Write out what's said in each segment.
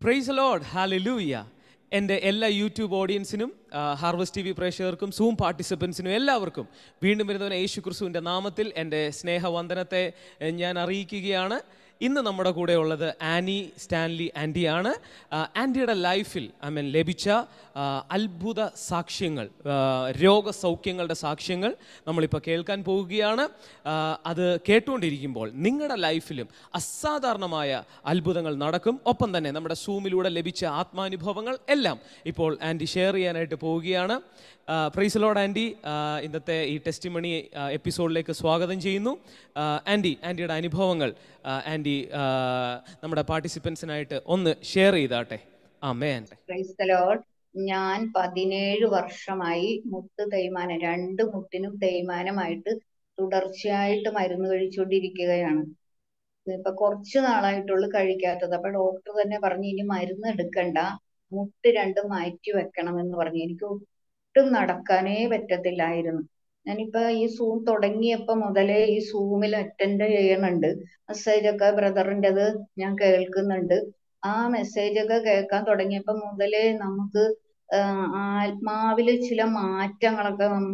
Price load hallelujah എൻ്റെ എല്ലാ YouTube ഓഡിയൻസിനും ഹാർവസ്റ്റ് ടി വി പ്രേക്ഷകർക്കും സൂം പാർട്ടിസിപ്പൻസിനും എല്ലാവർക്കും വീണ്ടും വരുന്നവൻ യേശു ക്രിസ്തുവിൻ്റെ നാമത്തിൽ എൻ്റെ സ്നേഹവന്ദനത്തെ എഹ്, ഞാൻ അറിയിക്കുകയാണ് ഇന്ന് നമ്മുടെ കൂടെ ഉള്ളത് ആനി സ്റ്റാൻലി ആൻറ്റിയാണ് ആ, ആൻറ്റിയുടെ ലൈഫിൽ ഐ മീൻ ലഭിച്ച ആ, അത്ഭുത സാക്ഷ്യങ്ങൾ ആ, രോഗസൗഖ്യങ്ങളുടെ സാക്ഷ്യങ്ങൾ നമ്മളിപ്പോൾ കേൾക്കാൻ പോവുകയാണ് ആ, അത് കേട്ടുകൊണ്ടിരിക്കുമ്പോൾ നിങ്ങളുടെ ലൈഫിലും അസാധാരണമായ അത്ഭുതങ്ങൾ നടക്കും ഒപ്പം തന്നെ നമ്മുടെ സൂമിലൂടെ ലഭിച്ച ആത്മാനുഭവങ്ങൾ എല്ലാം ഇപ്പോൾ ആൻറ്റി ഷെയർ ചെയ്യാനായിട്ട് പോവുകയാണ് പ്രൈസലോഡ് ആൻറ്റി ആ, ഇന്നത്തെ ഈ ടെസ്റ്റ് മണി എപ്പിസോഡിലേക്ക് സ്വാഗതം ചെയ്യുന്നു ആ, ആൻറ്റി ആൻറ്റിയുടെ അനുഭവങ്ങൾ ആ, ആൻറ്റി ആ, നമ്മുടെ പാർട്ടിസിപ്പൻസിനായിട്ട് ഒന്ന് ഷെയർ ചെയ്താട്ടെ ആ മേൻ പ്രൈസ് ദ ലോർഡ് ഞാൻ പതിനേഴ് വർഷമായി മുട്ട് തേയ്മാനം രണ്ട് മുട്ടിനും തേയ്മാനമായിട്ട് തുടർച്ചയായിട്ട് മരുന്ന് കഴിച്ചുകൊണ്ടിരിക്കുകയാണ് ഇപ്പൊ കുറച്ച് നാളായിട്ടുള്ളൂ കഴിക്കാത്തത് അപ്പൊ ഡോക്ടർ തന്നെ പറഞ്ഞു ഇനി മരുന്ന് എടുക്കണ്ട മുട്ട് രണ്ടും മാറ്റി വെക്കണം എന്ന് പറഞ്ഞു എനിക്ക് ഒട്ടും നടക്കാനേ പറ്റത്തില്ലായിരുന്നു ഞാനിപ്പോ ഈ സൂം തുടങ്ങിയപ്പോ മുതലേ ഈ സൂമിൽ അറ്റൻഡ് ചെയ്യണുണ്ട് മെസ്സേജ് ഒക്കെ ബ്രദറിൻ്റെത് ഞാൻ കേൾക്കുന്നുണ്ട് ആ മെസ്സേജ് ഒക്കെ കേൾക്കാൻ തുടങ്ങിയപ്പോ മുതലേ നമുക്ക് ആഹ് ആത്മാവില് ചില മാറ്റങ്ങളൊക്കെ ഉം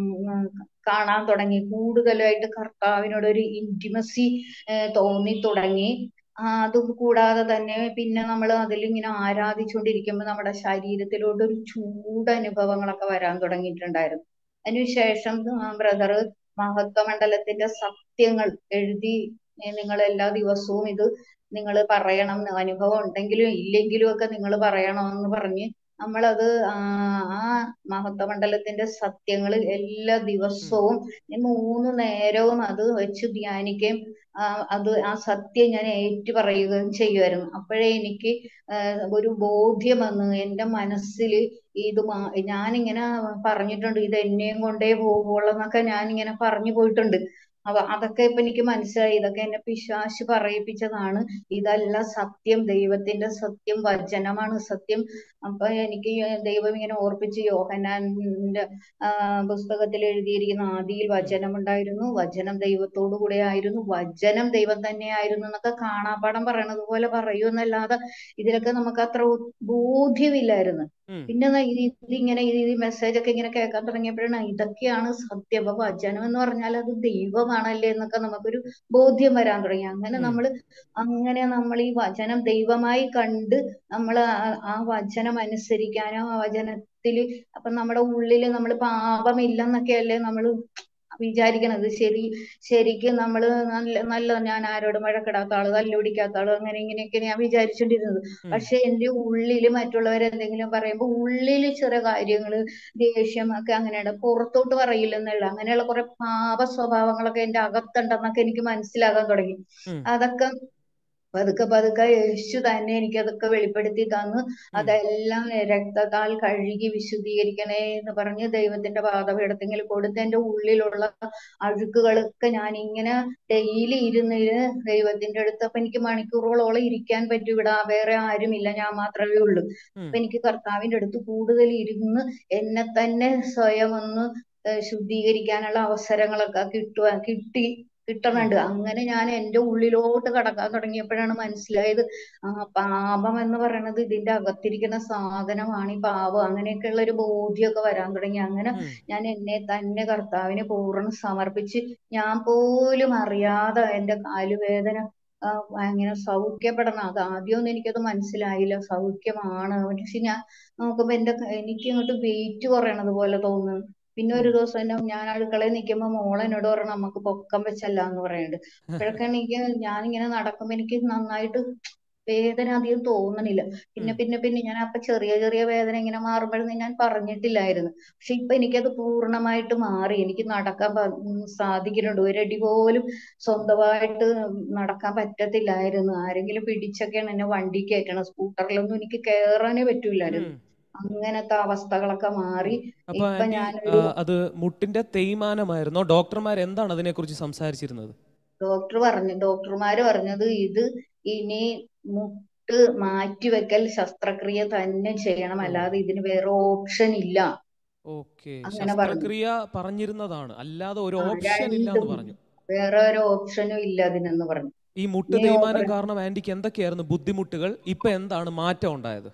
കാണാൻ തുടങ്ങി കൂടുതലായിട്ട് കർത്താവിനോട് ഒരു ഇന്റിമസി തോന്നി തുടങ്ങി ആ, അത് കൂടാതെ തന്നെ പിന്നെ നമ്മൾ അതിലിങ്ങനെ ആരാധിച്ചുകൊണ്ടിരിക്കുമ്പോൾ നമ്മുടെ ശരീരത്തിലോട്ട് ഒരു ചൂട് അനുഭവങ്ങളൊക്കെ വരാൻ തുടങ്ങിയിട്ടുണ്ടായിരുന്നു അതിനുശേഷം ബ്രദർ മഹത്വമണ്ഡലത്തിന്റെ സത്യങ്ങൾ എഴുതി നിങ്ങൾ എല്ലാ ദിവസവും ഇത് നിങ്ങൾ പറയണം അനുഭവം ഉണ്ടെങ്കിലും ഇല്ലെങ്കിലും ഒക്കെ നിങ്ങൾ പറയണമെന്ന് പറഞ്ഞ് നമ്മളത് ആ ആ മഹത്വമണ്ഡലത്തിന്റെ സത്യങ്ങൾ എല്ലാ ദിവസവും ഞാൻ മൂന്ന് നേരവും അത് വെച്ച് ധ്യാനിക്കുകയും ആ, അത് ആ സത്യം ഞാൻ ഏറ്റു പറയുകയും ചെയ്യുമായിരുന്നു അപ്പോഴേ എനിക്ക് ആ, ഒരു ബോധ്യം വന്നു എൻ്റെ മനസ്സിൽ ഇത് മാ- ഞാനിങ്ങനെ പറഞ്ഞിട്ടുണ്ട് ഇത് എന്നെയും കൊണ്ടേ പോകുള്ളൂ എന്നൊക്കെ ഞാനിങ്ങനെ പറഞ്ഞു പോയിട്ടുണ്ട് അപ്പൊ അതൊക്കെ ഇപ്പൊ എനിക്ക് മനസ്സിലായി ഇതൊക്കെ എന്നെ പിശാശ് പറയിപ്പിച്ചതാണ് ഇതല്ല സത്യം ദൈവത്തിന്റെ സത്യം വചനമാണ് സത്യം അപ്പൊ എനിക്ക് ഈ ദൈവം ഇങ്ങനെ ഓർപ്പിച്ച് യോഹന്നാന്റെ ആ, പുസ്തകത്തിൽ എഴുതിയിരിക്കുന്ന ആദിയിൽ വചനം ഉണ്ടായിരുന്നു വചനം ദൈവത്തോടു കൂടെ ആയിരുന്നു വചനം ദൈവം തന്നെയായിരുന്നു എന്നൊക്കെ കാണാപ്പാടം പറയണത് പോലെ പറയൂന്നല്ലാതെ ഇതിലൊക്കെ നമുക്ക് അത്ര ഉ- ബോധ്യമില്ലായിരുന്നു ഉം. പിന്നെ ദാ ഇത് ഇതിങ്ങനെ ഈ മെസ്സേജ് ഒക്കെ ഇങ്ങനെ കേൾക്കാൻ തുടങ്ങിയപ്പോഴാണ് ഇതൊക്കെയാണ് സത്യം അപ്പൊ വചനം എന്ന് പറഞ്ഞാൽ അത് ദൈവമാണല്ലേ എന്നൊക്കെ നമുക്കൊരു ബോധ്യം വരാൻ തുടങ്ങി അങ്ങനെ ഉം. നമ്മൾ അങ്ങനെ നമ്മൾ ഈ വചനം ദൈവമായി കണ്ട് നമ്മൾ ആ വചനം അനുസരിക്കാനോ ആ വചനത്തില് അപ്പൊ നമ്മുടെ ഉള്ളില് നമ്മൾ പാപമില്ലെന്നൊക്കെയല്ലേ നമ്മൾ വിചാരിക്കണത് ശരി ശരിക്കും നമ്മൾ നല്ല നല്ല ഞാൻ ആരോടും വഴക്കിടാത്ത ആള് തല്ലുപിടിക്കാത്ത ആള് അങ്ങനെ ഇങ്ങനെയൊക്കെ ഞാൻ വിചാരിച്ചോണ്ടിരുന്നത് ഉം. പക്ഷെ എന്റെ ഉള്ളില് മറ്റുള്ളവർ എന്തെങ്കിലും പറയുമ്പോ ഉള്ളില് ചെറിയ കാര്യങ്ങള് ദേഷ്യം ഒക്കെ അങ്ങനെയാണ് പുറത്തോട്ട് പറയില്ലെന്നുള്ള അങ്ങനെയുള്ള കുറെ പാപ സ്വഭാവങ്ങളൊക്കെ എന്റെ അകത്തുണ്ടെന്നൊക്കെ എനിക്ക് മനസ്സിലാകാൻ തുടങ്ങി ഉം. അതൊക്കെ പതുക്കെ പതുക്കെ യേശു തന്നെ എനിക്ക് അതൊക്കെ വെളിപ്പെടുത്തി തന്നു ഉം. അതെല്ലാം രക്തത്താൽ കഴുകി വിശുദ്ധീകരിക്കണേ എന്ന് പറഞ്ഞ് ദൈവത്തിന്റെ പാദപീഠത്തിൽ കൊടുത്ത് എന്റെ ഉള്ളിലുള്ള അഴുക്കുകളൊക്കെ ഞാൻ ഇങ്ങനെ ഡെയിലി ഇരുന്ന് ദൈവത്തിന്റെ അടുത്ത് അപ്പൊ എനിക്ക് മണിക്കൂറുകളോളം ഇരിക്കാൻ പറ്റും ഇവിടെ വേറെ ആരുമില്ല ഞാൻ മാത്രമേ ഉള്ളൂ ഉം. അപ്പൊ എനിക്ക് കർത്താവിന്റെ അടുത്ത് കൂടുതൽ ഇരുന്ന് എന്നെ തന്നെ സ്വയം ഒന്ന് ഏഹ് ശുദ്ധീകരിക്കാനുള്ള അവസരങ്ങളൊക്കെ കിട്ടുക കിട്ടി ഉം. കിട്ടണുണ്ട് അങ്ങനെ ഞാൻ എന്റെ ഉള്ളിലോട്ട് കടക്കാൻ തുടങ്ങിയപ്പോഴാണ് മനസ്സിലായത് ആ പാപം എന്ന് പറയണത് ഇതിന്റെ അകത്തിരിക്കുന്ന സാധനമാണ് ഈ പാപം അങ്ങനെയൊക്കെയുള്ള ഒരു ബോധ്യമൊക്കെ വരാൻ തുടങ്ങി അങ്ങനെ ഉം. ഞാൻ എന്നെ തന്നെ കർത്താവിന് പൂർണ്ണം സമർപ്പിച്ച് ഞാൻ പോലും അറിയാതെ എന്റെ കാലുവേദന ആ, ഭയങ്കര സൗഖ്യപ്പെടണം അത് ആദ്യമൊന്നും എനിക്കത് മനസ്സിലായില്ല സൗഖ്യമാണ് പക്ഷെ ഞാൻ നോക്കുമ്പോ എന്റെ ക- എനിക്ക് ഇങ്ങോട്ട് വെയിറ്റ് കുറയണത് പോലെ തോന്നുന്നു പിന്നെ ഉം. ഒരു ദിവസം എന്നെ ഞാൻ അടുക്കളയിൽ നിൽക്കുമ്പോ മോൾ എന്നോട് പറഞ്ഞു നമുക്ക് പൊക്കം വെച്ചല്ല എന്ന് പറയുന്നുണ്ട് അപ്പോഴൊക്കെ എനിക്ക് ഞാനിങ്ങനെ നടക്കുമ്പോ എനിക്ക് നന്നായിട്ട് വേദന അധികം തോന്നണില്ല പിന്നെ ഉം. പിന്നെ പിന്നെ ഞാൻ അപ്പൊ ചെറിയ ചെറിയ വേദന ഇങ്ങനെ മാറുമ്പോഴൊന്നും ഞാൻ പറഞ്ഞിട്ടില്ലായിരുന്നു പക്ഷെ ഇപ്പൊ എനിക്കത് പൂർണ്ണമായിട്ട് മാറി എനിക്ക് നടക്കാൻ പ- ഉം സാധിക്കുന്നുണ്ട് ഒരടി പോലും സ്വന്തമായിട്ട് നടക്കാൻ പറ്റത്തില്ലായിരുന്നു ആരെങ്കിലും പിടിച്ചൊക്കെയാണ് എന്നെ വണ്ടി കയറ്റണം സ്കൂട്ടറിലൊന്നും എനിക്ക് കയറാനേ പറ്റൂലായിരുന്നു ഉം. അങ്ങനത്തെ അവസ്ഥകളൊക്കെ മാറി അപ്പൊ ഇപ്പൊ ആന്റി ഞാനൊരു ആ, അത് മുട്ടിന്റെ തേയ്മാനമായിരുന്നോ ഡോക്ടർമാർ എന്താണ് അതിനെക്കുറിച്ച് സംസാരിച്ചിരുന്നത് ഡോക്ടർ പറഞ്ഞു ഡോക്ടർമാര് പറഞ്ഞത് ഇത് ഇനി മുട്ട് മാറ്റിവെക്കൽ ശസ്ത്രക്രിയ തന്നെ ചെയ്യണം ഓ അല്ലാതെ ഇതിന് വേറെ ഓപ്ഷൻ ഇല്ല ഓക്കെ അങ്ങനെ പറഞ്ഞു ശസ്ത്രക്രിയ പറഞ്ഞിരുന്നതാണ് അല്ലാതെ ഒരു ആ ഓപ്ഷൻ ഇല്ല എന്ന് രണ്ടും പറഞ്ഞു വേറെ ഒരു ഓപ്ഷനും ഇല്ല അതിനെന്ന് പറഞ്ഞു ഈ മുട്ട് ഇനി തേയ്മാനം ഓപ്പറേഷൻ കാരണം ആന്റിക്ക് എന്തൊക്കെയായിരുന്നു ബുദ്ധിമുട്ടുകൾ ഇപ്പൊ എന്താണ് മാറ്റം ഉണ്ടായത്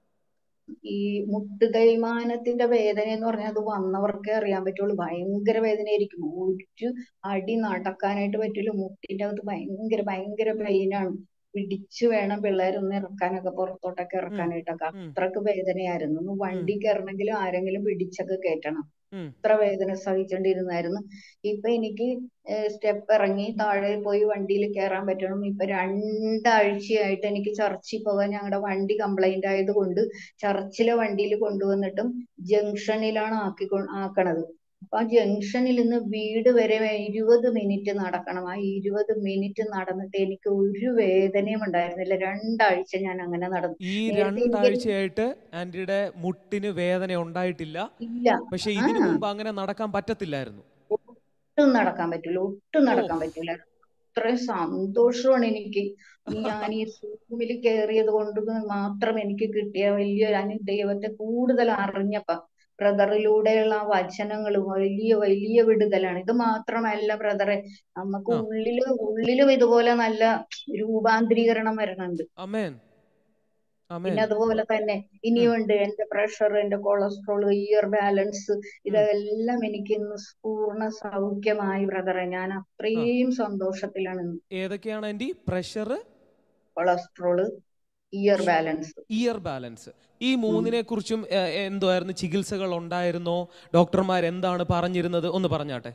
ഈ മുട്ട് തേയ്മാനത്തിന്റെ വേദന എന്ന് പറഞ്ഞാൽ അത് വന്നവർക്കേ അറിയാൻ പറ്റുള്ളൂ ഭയങ്കര വേദനയായിരിക്കും ഒരു അടി നടക്കാനായിട്ട് പറ്റില്ല മുട്ടിന്റെ അകത്ത് ഭയങ്കര ഭയങ്കര പെയിനാണ് പിടിച്ചു വേണം പിള്ളേരൊന്ന് ഇറക്കാനൊക്കെ പുറത്തോട്ടൊക്കെ ഉം, ഇറക്കാനായിട്ടൊക്കെ ഉം, അത്രക്ക് വേദനയായിരുന്നു ഒന്ന് ഉം, വണ്ടി കയറണമെങ്കിലും ആരെങ്കിലും പിടിച്ചൊക്കെ കയറ്റണം ഉം. അത്ര വേദന സഹിച്ചോണ്ടിരുന്നായിരുന്നു ഇപ്പൊ എനിക്ക് സ്റ്റെപ്പ് ഇറങ്ങി താഴെ പോയി വണ്ടിയിൽ കയറാൻ പറ്റണം ഇപ്പൊ രണ്ടാഴ്ചയായിട്ട് എനിക്ക് ചർച്ചിൽ പോകാൻ ഞങ്ങളുടെ വണ്ടി കംപ്ലൈന്റ് ആയത് കൊണ്ട് ചർച്ചിലെ വണ്ടിയിൽ കൊണ്ടുവന്നിട്ടും ജംഗ്ഷനിലാണ് ആക്കി ആക്കണത് അപ്പൊ ആ ജംഗ്ഷനിൽ നിന്ന് വീട് വരെ ഇരുപത് മിനിറ്റ് നടക്കണം ആ ഇരുപത് മിനിറ്റ് നടന്നിട്ട് എനിക്ക് ഒരു വേദനയും ഉണ്ടായിരുന്നില്ല രണ്ടാഴ്ച ഞാൻ അങ്ങനെ നടന്നു ഈ നേരത്തെ എനിക്ക് രണ്ടാഴ്ചയായിട്ട് ആന്റിയുടെ മുട്ടിന് വേദന ഉണ്ടായിട്ടില്ല ഇല്ല പക്ഷെ ആ ഇതിനു മുമ്പ് അങ്ങനെ നടക്കാൻ പറ്റത്തില്ലായിരുന്നു ഒട്ടും നടക്കാൻ പറ്റൂല ഒട്ടും ഓ നടക്കാൻ പറ്റൂല അത്രയും സന്തോഷമാണ് എനിക്ക് ഈ ഞാൻ ഈ സൂമിൽ കയറിയത് കൊണ്ട് മാത്രം എനിക്ക് കിട്ടിയ വലിയ ഞാൻ ദൈവത്തെ കൂടുതൽ അറിഞ്ഞപ്പ ബ്രദറിലൂടെയുള്ള ആ വചനങ്ങൾ വലിയ വലിയ വിടുതലാണ് ഇത് മാത്രമല്ല ബ്രദറെ നമുക്ക് ആ ഉള്ളില് ഉള്ളിലും ഇതുപോലെ നല്ല രൂപാന്തരീകരണം വരണുണ്ട് അമേൻ പിന്നെ അമേൻ അതുപോലെ തന്നെ ഉം, ഇനിയുണ്ട് എന്റെ പ്രഷർ എന്റെ കൊളസ്ട്രോൾ ഇയർ ബാലൻസ് ഉം. ഇതെല്ലാം എനിക്ക് ഇന്ന് പൂർണ്ണ സൗഖ്യമായി ബ്രദറെ ഞാൻ ആ അത്രയും സന്തോഷത്തിലാണ് ഇന്ന് ഏതൊക്കെയാണ് aunty pressure cholesterol ear balance ear balance ഈ മൂന്നിനെ കുറിച്ചും എന്തുമായിരുന്നു ചികിത്സകൾ ഉണ്ടായിരുന്നോ ഡോക്ടർമാർ എന്താണ് പറഞ്ഞിരുന്നത് ഒന്ന് പറഞ്ഞാട്ടെ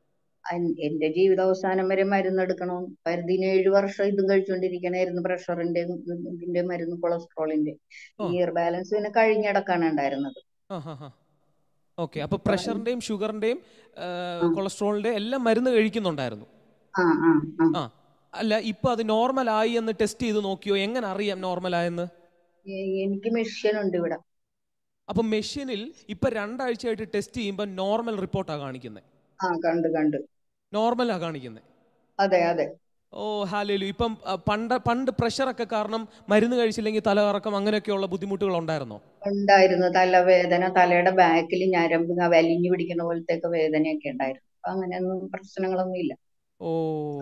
എന്റെ ജീവിതാവസാനം വരെ മരുന്നെടുക്കണോ പതിനേഴ് വർഷം ഇതും കഴിച്ചുകൊണ്ടിരിക്കണായിരുന്നു പ്രഷറിന്റെ ഇതിന്റെ മരുന്ന് കൊളസ്ട്രോളിന്റെ ഓ ഇയർ ബാലൻസ് പിന്നെ കഴിഞ്ഞിടക്കാണ് ഉണ്ടായിരുന്നത് ആ ഹാ ഹാ ഓക്കെ അപ്പൊ അപ്പൊ പ്രഷറിന്റെയും ഷുഗറിന്റെയും ആ കൊളസ്ട്രോളിന്റെയും എല്ലാം മരുന്ന് കഴിക്കുന്നുണ്ടായിരുന്നു ആ ആ ആ ആ അല്ല ഇപ്പൊ അത് നോർമൽ ആയി എന്ന് ടെസ്റ്റ് ചെയ്ത് നോക്കിയോ എങ്ങനെ അറിയാം നോർമൽ ആയെന്ന് എ- എനിക്ക് മെഷീൻ ഉണ്ട് ഇവിടെ അപ്പൊ മെഷീനിൽ ഇപ്പൊ രണ്ടാഴ്ചയായിട്ട് ടെസ്റ്റ് ചെയ്യുമ്പോൾ നോർമൽ റിപ്പോർട്ടാ കാണിക്കുന്നത് ആ കണ്ട് കണ്ട് നോർമലാ കാണിക്കുന്നത് അതെ അതെ ഓ ഹാലേലു ഇപ്പം ആ, പണ്ട് പണ്ട് പ്രഷറൊക്കെ കാരണം മരുന്ന് കഴിച്ചില്ലെങ്കിൽ തലകറക്കം അങ്ങനെയൊക്കെയുള്ള ബുദ്ധിമുട്ടുകൾ ഉണ്ടായിരുന്നോ ഉണ്ടായിരുന്നു തലവേദന തലയുടെ ബാക്കിൽ ഞരമ്പ് ഇങ്ങനെ വലിഞ്ഞു പിടിക്കുന്ന പോലത്തെ ഒക്കെ വേദനയൊക്കെ ഉണ്ടായിരുന്നു അപ്പൊ അങ്ങനെയൊന്നും പ്രശ്നങ്ങളൊന്നും ഇല്ല ഓ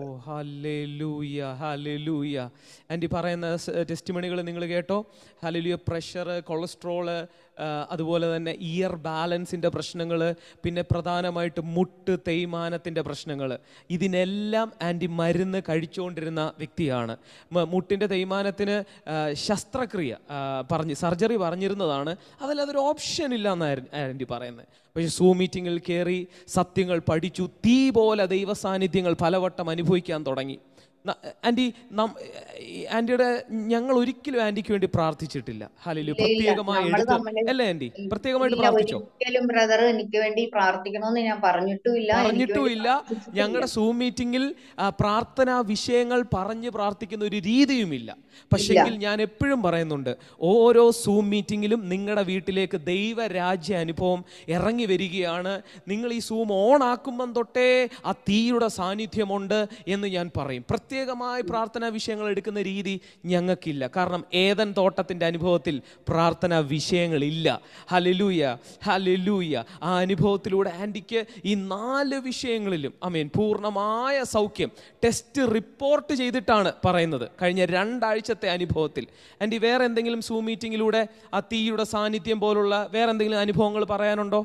ഹല്ലേലൂയ ഹല്ലേലൂയ ആൻറ്റി പറയുന്ന ടെസ്റ്റിമണികൾ നിങ്ങൾ കേട്ടോ ഹല്ലേലൂയ പ്രഷർ കൊളസ്ട്രോള് അതുപോലെ തന്നെ ഇയർ ബാലൻസിൻ്റെ പ്രശ്നങ്ങൾ പിന്നെ പ്രധാനമായിട്ട് മുട്ട് തേയ്മാനത്തിൻ്റെ പ്രശ്നങ്ങൾ ഇതിനെല്ലാം ആൻറ്റി മരുന്ന് കഴിച്ചുകൊണ്ടിരുന്ന വ്യക്തിയാണ് മ- മുട്ടിൻ്റെ തേയ്മാനത്തിന് ആ, ശസ്ത്രക്രിയ ആ, പറഞ്ഞ് സർജറി പറഞ്ഞിരുന്നതാണ് അതിൽ അതൊരു ഓപ്ഷൻ ഇല്ല എന്നായിരുന്നു ആൻറ്റി പറയുന്നത് പക്ഷേ സൂ മീറ്റിങ്ങിൽ കയറി സത്യങ്ങൾ പഠിച്ചു തീ പോലെ ദൈവ സാന്നിധ്യങ്ങൾ പലവട്ടം അനുഭവിക്കാൻ തുടങ്ങി ന- ആൻറ്റി നം ഈ ആൻറ്റിയുടെ ഞങ്ങൾ ഒരിക്കലും ആൻറ്റിക്ക് വേണ്ടി പ്രാർത്ഥിച്ചിട്ടില്ല ഹലിലു ഇല്ല ഇല്ല പ്രത്യേകമായി നമ്മൾ എടുത്ത് തമ്മില് അല്ലേ ആൻറ്റി പ്രത്യേകമായിട്ട് ഇല്ല പ്രാർത്ഥിച്ചോ ഒരിക്കലും ബ്രദർ എനിക്ക് വേണ്ടി പ്രാർത്ഥിക്കണമെന്ന് ഞാൻ പറഞ്ഞിട്ടുമില്ല എനിക്ക് പറഞ്ഞിട്ടും വേണ്ടി ഇല്ല പ്രാർത്ഥിച്ചിട്ടുമില്ല ഞങ്ങളുടെ സൂം മീറ്റിങ്ങിൽ ആ, പ്രാർത്ഥനാ വിഷയങ്ങൾ പറഞ്ഞ് പ്രാർത്ഥിക്കുന്ന ഒരു രീതിയുമില്ല ഇല്ല പക്ഷെങ്കിൽ ഞാൻ എപ്പോഴും പറയുന്നുണ്ട് ഓരോ സൂം മീറ്റിങ്ങിലും നിങ്ങളുടെ വീട്ടിലേക്ക് ദൈവരാജ്യ അനുഭവം ഇറങ്ങി വരികയാണ് നിങ്ങൾ ഈ സൂം ഓൺ ആക്കുമ്പം തൊട്ടേ ആ തീയുടെ സാന്നിധ്യമുണ്ട് എന്ന് ഞാൻ പറയും പ്രത്യേകമായി പ്രാർത്ഥനാ വിഷയങ്ങൾ എടുക്കുന്ന രീതി ഞങ്ങൾക്കില്ല കാരണം ഏതൻ തോട്ടത്തിൻ്റെ അനുഭവത്തിൽ പ്രാർത്ഥനാ വിഷയങ്ങളില്ല ഹലലൂയ ഹലലൂയ ആ അനുഭവത്തിലൂടെ ആൻറ്റിക്ക് ഈ നാല് വിഷയങ്ങളിലും അമീൻ പൂർണ്ണമായ സൗഖ്യം ടെസ്റ്റ് റിപ്പോർട്ട് ചെയ്തിട്ടാണ് പറയുന്നത് കഴിഞ്ഞ രണ്ടാഴ്ചത്തെ അനുഭവത്തിൽ ആൻറ്റി വേറെ എന്തെങ്കിലും സൂ മീറ്റിങ്ങിലൂടെ ആ തീയുടെ സാന്നിധ്യം പോലുള്ള വേറെ എന്തെങ്കിലും അനുഭവങ്ങൾ പറയാനുണ്ടോ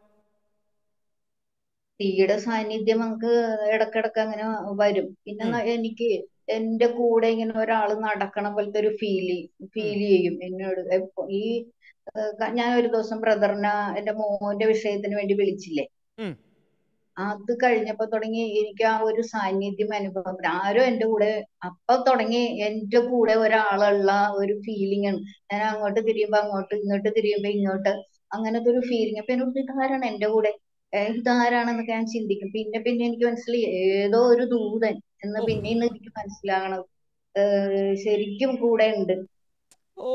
തീയുടെ സാന്നിധ്യം നമുക്ക് ഇടക്കിടക്ക് അങ്ങനെ വരും പിന്നെ ഉം, ന- എനിക്ക് എന്റെ കൂടെ ഇങ്ങനെ ഒരാൾ നടക്കണ പോലത്തെ ഒരു ഫീൽ ഉം, ഫീൽ ചെയ്യും എന്നോട് എപ്പോ ഈ ഏഹ്, ക- ഞാൻ ഒരു ദിവസം ബ്രദറിനെ എന്റെ മോന്റെ വിഷയത്തിന് വേണ്ടി വിളിച്ചില്ലേ ഉം. അത് കഴിഞ്ഞപ്പോ തുടങ്ങി എനിക്ക് ആ ഒരു സാന്നിധ്യം അനുഭവം ആരോ എന്റെ കൂടെ അപ്പൊ തുടങ്ങി എന്റെ കൂടെ ഒരാളുള്ള ഒരു ഫീലിംഗ് ആണ് ഞാൻ അങ്ങോട്ട് തിരിയുമ്പോ അങ്ങോട്ട് ഇങ്ങോട്ട് തിരിയുമ്പോ ഇങ്ങോട്ട് അങ്ങനത്തെ ഒരു ഫീലിംഗ് അപ്പൊ എന്നോട് ഇതാരാണ് എന്റെ കൂടെ ഏഹ് ഇതാരാണെന്നൊക്കെ ഞാൻ ചിന്തിക്കും പിന്നെ പിന്നെ എനിക്ക് മനസ്സിലായി ഏതോ ഒരു ദൂതൻ എന്ന് ഓ പിന്നെയാണ് എനിക്ക് മനസ്സിലാകണത് ഏഹ് ശരിക്കും കൂടെ ഉണ്ട് ഓ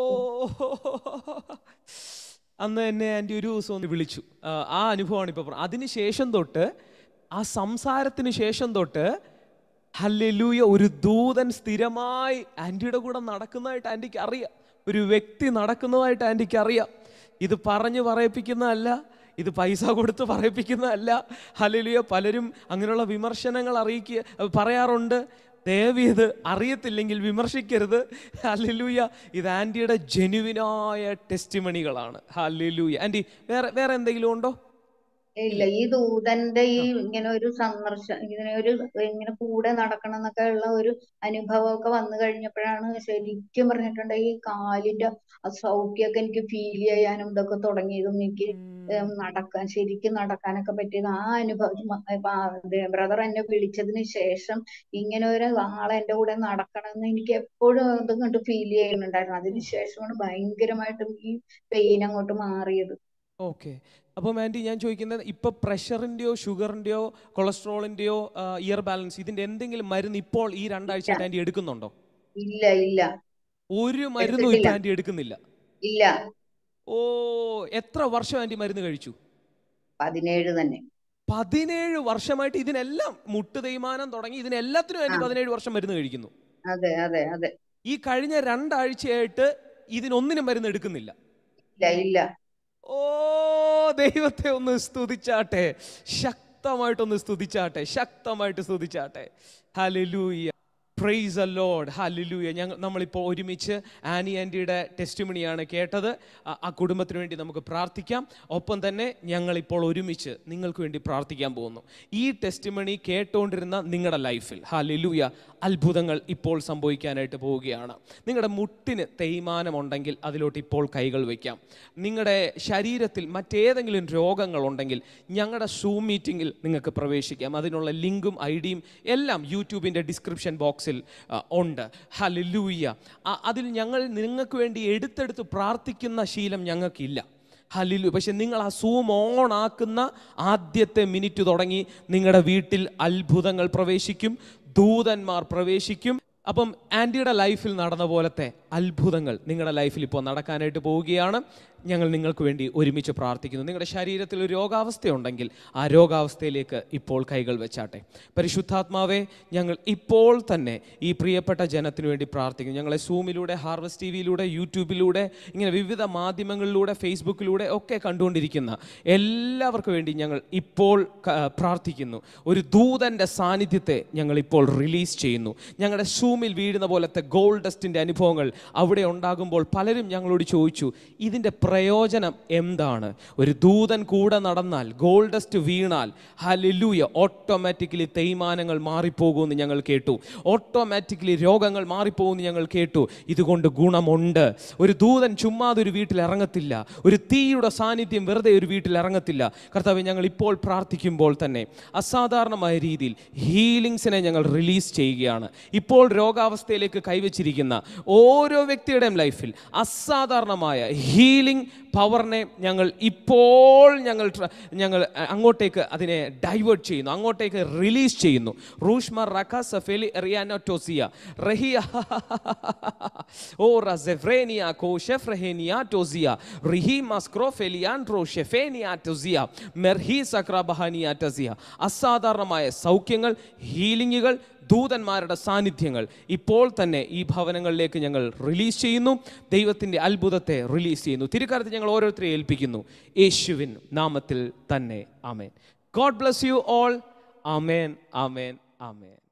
അന്ന് എന്നെ ആൻറ്റി ഒരു ദിവസം ഒന്ന് വിളിച്ചു ആ ആ അനുഭവമാണ് ഇപ്പോൾ പറഞ്ഞത് അതിന് ശേഷം തൊട്ട് ആ സംസാരത്തിന് ശേഷം തൊട്ട് ഹല്ലേലൂയ ഒരു ദൂതൻ സ്ഥിരമായി ആൻറ്റിയുടെ കൂടെ നടക്കുന്നതായിട്ട് ആൻറ്റിക്ക് അറിയാം ഒരു വ്യക്തി നടക്കുന്നതായിട്ട് ആൻറ്റിക്ക് അറിയാം ഇത് പറഞ്ഞു പറയിപ്പിക്കുന്നതല്ല ഇത് പൈസ കൊടുത്ത് പറയിപ്പിക്കുന്നതല്ല ഹല്ലേലൂയ പലരും അങ്ങനെയുള്ള വിമർശനങ്ങൾ അറിയിക്കുക പറയാറുണ്ട് ദയവീത് അറിയത്തില്ലെങ്കിൽ വിമർശിക്കരുത് ഹല്ലേലൂയ ഇത് ആൻറ്റിയുടെ ജെനുവിനായ ടെസ്റ്റിമണികളാണ് ഹല്ലേലൂയ ആൻറ്റി വേറെ വേറെ എന്തെങ്കിലും ഉണ്ടോ ഇല്ല ഈ ദൂതന്റെ ഈ ഇങ്ങനെ ഒരു സന്ദർശ ഇങ്ങനെ ഒരു ഇങ്ങനെ കൂടെ നടക്കണം എന്നൊക്കെ ഉള്ള ഒരു അനുഭവമൊക്കെ വന്നു കഴിഞ്ഞപ്പോഴാണ് ശരിക്കും പറഞ്ഞിട്ടുണ്ട് ഈ കാലിന്റെ അസൗഖ്യമൊക്കെ എനിക്ക് ഫീൽ ചെയ്യാനും ഇതൊക്കെ തുടങ്ങിയതും എനിക്ക് ഏം, നടക്കാൻ ശരിക്കും നടക്കാനൊക്കെ പറ്റിയത് ആ അനുഭവം ബ്രദർ എന്നെ വിളിച്ചതിന് ശേഷം ഇങ്ങനെ ഒരു ആളെ എന്റെ കൂടെ നടക്കണമെന്ന് എനിക്ക് എപ്പോഴും ഇത് കണ്ട് ഫീൽ ചെയ്യുന്നുണ്ടായിരുന്നു അതിന് ശേഷമാണ് ഭയങ്കരമായിട്ടും ഈ പെയിൻ അങ്ങോട്ട് മാറിയത് ഓക്കെ അപ്പം ആൻറ്റി ഞാൻ ചോദിക്കുന്നത് ഇപ്പൊ പ്രഷറിന്റെയോ ഷുഗറിന്റെയോ കൊളസ്ട്രോളിന്റെയോ ഇയർ ബാലൻസ് ഇതിന്റെ എന്തെങ്കിലും മരുന്ന് ഇപ്പോൾ ഈ രണ്ടാഴ്ചയായിട്ട് ആൻറ്റി എടുക്കുന്നുണ്ടോ ഇല്ല ഇല്ല ഒരു മരുന്നും ഇപ്പൊ എടുത്തിട്ടില്ല. ആൻറ്റി എടുക്കുന്നില്ല ഇല്ല ഓ എത്ര വർഷം ആൻറ്റി മരുന്ന് കഴിച്ചു പതിനേഴ് തന്നെ പതിനേഴ് വർഷമായിട്ട് ഇതിനെല്ലാം മുട്ട് തേയ്മാനം തുടങ്ങി ഇതിനെല്ലാത്തിനും ആൻറ്റി ആ. പതിനേഴ് വർഷം മരുന്ന് കഴിക്കുന്നു അതെ അതെ അതെ ഈ കഴിഞ്ഞ രണ്ടാഴ്ചയായിട്ട് ഇതിനൊന്നിനും മരുന്ന് എടുക്കുന്നില്ല ഇല്ല ഇല്ല ഓ ദൈവത്തെ ഒന്ന് സ്തുതിച്ചാട്ടെ ശക്തമായിട്ടൊന്ന് സ്തുതിച്ചാട്ടെ ശക്തമായിട്ട് സ്തുതിച്ചാട്ടെ hallelujah praise a lord hallelujah ഞങ്ങൾ നമ്മളിപ്പോൾ ഒരുമിച്ച് ആനി ആൻറ്റിയുടെ ടെസ്റ്റിമണിയാണ് കേട്ടത് ആ- ആ കുടുംബത്തിന് വേണ്ടി നമുക്ക് പ്രാർത്ഥിക്കാം ഒപ്പം തന്നെ ഞങ്ങളിപ്പോൾ ഒരുമിച്ച് നിങ്ങൾക്ക് വേണ്ടി പ്രാർത്ഥിക്കാൻ പോകുന്നു ഈ ടെസ്റ്റിമണി കേട്ടുകൊണ്ടിരുന്ന നിങ്ങളുടെ ലൈഫിൽ ഹല്ലേലൂയ അത്ഭുതങ്ങൾ ഇപ്പോൾ സംഭവിക്കാനായിട്ട് പോവുകയാണ് നിങ്ങളുടെ മുട്ടിന് തേയ്മാനമുണ്ടെങ്കിൽ അതിലോട്ട് ഇപ്പോൾ കൈകൾ വയ്ക്കാം നിങ്ങളുടെ ശരീരത്തിൽ മറ്റേതെങ്കിലും രോഗങ്ങളുണ്ടെങ്കിൽ ഞങ്ങളുടെ സൂം മീറ്റിങ്ങിൽ നിങ്ങൾക്ക് പ്രവേശിക്കാം അതിനുള്ള ലിങ്കും ഐ ഡിയും എല്ലാം യൂട്യൂബിൻ്റെ ഡിസ്ക്രിപ്ഷൻ ബോക്സിൽ ആ, ഉണ്ട് ഹലിലൂയ അതിൽ ഞങ്ങൾ നിങ്ങൾക്ക് വേണ്ടി എടുത്തെടുത്ത് പ്രാർത്ഥിക്കുന്ന ശീലം ഞങ്ങൾക്കില്ല ഹലിലു പക്ഷെ നിങ്ങൾ ആ സൂം ഓൺ ആക്കുന്ന ആദ്യത്തെ മിനിറ്റ് തുടങ്ങി നിങ്ങളുടെ വീട്ടിൽ അത്ഭുതങ്ങൾ പ്രവേശിക്കും ദൂതന്മാർ പ്രവേശിക്കും അപ്പം ആൻറ്റിയുടെ ലൈഫിൽ നടന്ന പോലത്തെ അത്ഭുതങ്ങൾ നിങ്ങളുടെ ലൈഫിൽ ഇപ്പോൾ നടക്കാനായിട്ട് പോവുകയാണ് ഞങ്ങൾ നിങ്ങൾക്ക് വേണ്ടി ഒരുമിച്ച് പ്രാർത്ഥിക്കുന്നു നിങ്ങളുടെ ശരീരത്തിൽ ഒരു രോഗാവസ്ഥയുണ്ടെങ്കിൽ ആ രോഗാവസ്ഥയിലേക്ക് ഇപ്പോൾ കൈകൾ വെച്ചാട്ടെ പരിശുദ്ധാത്മാവെ ഞങ്ങൾ ഇപ്പോൾ തന്നെ ഈ പ്രിയപ്പെട്ട ജനത്തിനു വേണ്ടി പ്രാർത്ഥിക്കുന്നു ഞങ്ങളെ സൂമിലൂടെ ഹാർവസ്റ്റ് ടി വിയിലൂടെ യൂട്യൂബിലൂടെ ഇങ്ങനെ വിവിധ മാധ്യമങ്ങളിലൂടെ ഫേസ്ബുക്കിലൂടെ ഒക്കെ കണ്ടുകൊണ്ടിരിക്കുന്ന എല്ലാവർക്കും വേണ്ടി ഞങ്ങൾ ഇപ്പോൾ ക- പ്രാർത്ഥിക്കുന്നു ഒരു ദൂതൻ്റെ സാന്നിധ്യത്തെ ഞങ്ങൾ ഇപ്പോൾ റിലീസ് ചെയ്യുന്നു ഞങ്ങളുടെ സൂമിൽ വീഴുന്ന പോലത്തെ ഗോൾഡ് ഡസ്റ്റിൻ്റെ അനുഭവങ്ങൾ അവിടെ ഉണ്ടാകുമ്പോൾ പലരും ഞങ്ങളോട് ചോദിച്ചു ഇതിൻ്റെ പ്രയോജനം എന്താണ് ഒരു ദൂതൻ കൂടെ നടന്നാൽ ഗോൾഡ് ഡസ്റ്റ് വീണാൽ ഹലിലൂയ ഓട്ടോമാറ്റിക്കലി തേയ്മാനങ്ങൾ മാറിപ്പോകുമെന്ന് ഞങ്ങൾ കേട്ടു ഓട്ടോമാറ്റിക്കലി രോഗങ്ങൾ മാറിപ്പോകുമെന്ന് ഞങ്ങൾ കേട്ടു ഇതുകൊണ്ട് ഗുണമുണ്ട് ഒരു ദൂതൻ ചുമ്മാതെ ഒരു വീട്ടിൽ ഇറങ്ങത്തില്ല ഒരു തീയുടെ സാന്നിധ്യം വെറുതെ ഒരു വീട്ടിൽ ഇറങ്ങത്തില്ല കർത്താവ് ഞങ്ങൾ ഇപ്പോൾ പ്രാർത്ഥിക്കുമ്പോൾ തന്നെ അസാധാരണമായ രീതിയിൽ ഹീലിങ്സിനെ ഞങ്ങൾ റിലീസ് ചെയ്യുകയാണ് ഇപ്പോൾ രോഗാവസ്ഥയിലേക്ക് കൈവച്ചിരിക്കുന്ന ഓരോ വ്യക്തിയുടെയും ലൈഫിൽ അസാധാരണമായ ഹീലിംഗ് പവറിനെ ഞങ്ങൾ ഇപ്പോൾ ഞങ്ങൾ ട്ര- ഞങ്ങൾ അങ്ങോട്ടേക്ക് അതിനെ ഡൈവേർട്ട് ചെയ്യുന്നു അങ്ങോട്ടേക്ക് റിലീസ് ചെയ്യുന്നു റൂഷ്മ റഖ സഫേലി റിയാനോട്ടോസിയ റഹിയ ഓ റസെഫ്രേനിയ കോ ഷെഫ്രഹേനിയ ടോസിയ റിഹി മസ്ക്രോഫെലിയാൻട്രോ ഷെഫേനിയ ടോസിയ മെർഹി സക്രബഹാനിയ ടസിയ അസാധാരണമായ സൗഖ്യങ്ങൾ ഹീലിങ്ങുകൾ ദൂതന്മാരുടെ സാന്നിധ്യങ്ങൾ ഇപ്പോൾ തന്നെ ഈ ഭവനങ്ങളിലേക്ക് ഞങ്ങൾ റിലീസ് ചെയ്യുന്നു ദൈവത്തിൻ്റെ അത്ഭുതത്തെ റിലീസ് ചെയ്യുന്നു തിരുക്കാലത്ത് ഞങ്ങൾ ഓരോരുത്തരെ ഏൽപ്പിക്കുന്നു യേശുവിൻ നാമത്തിൽ തന്നെ amen God bless you all amen amen amen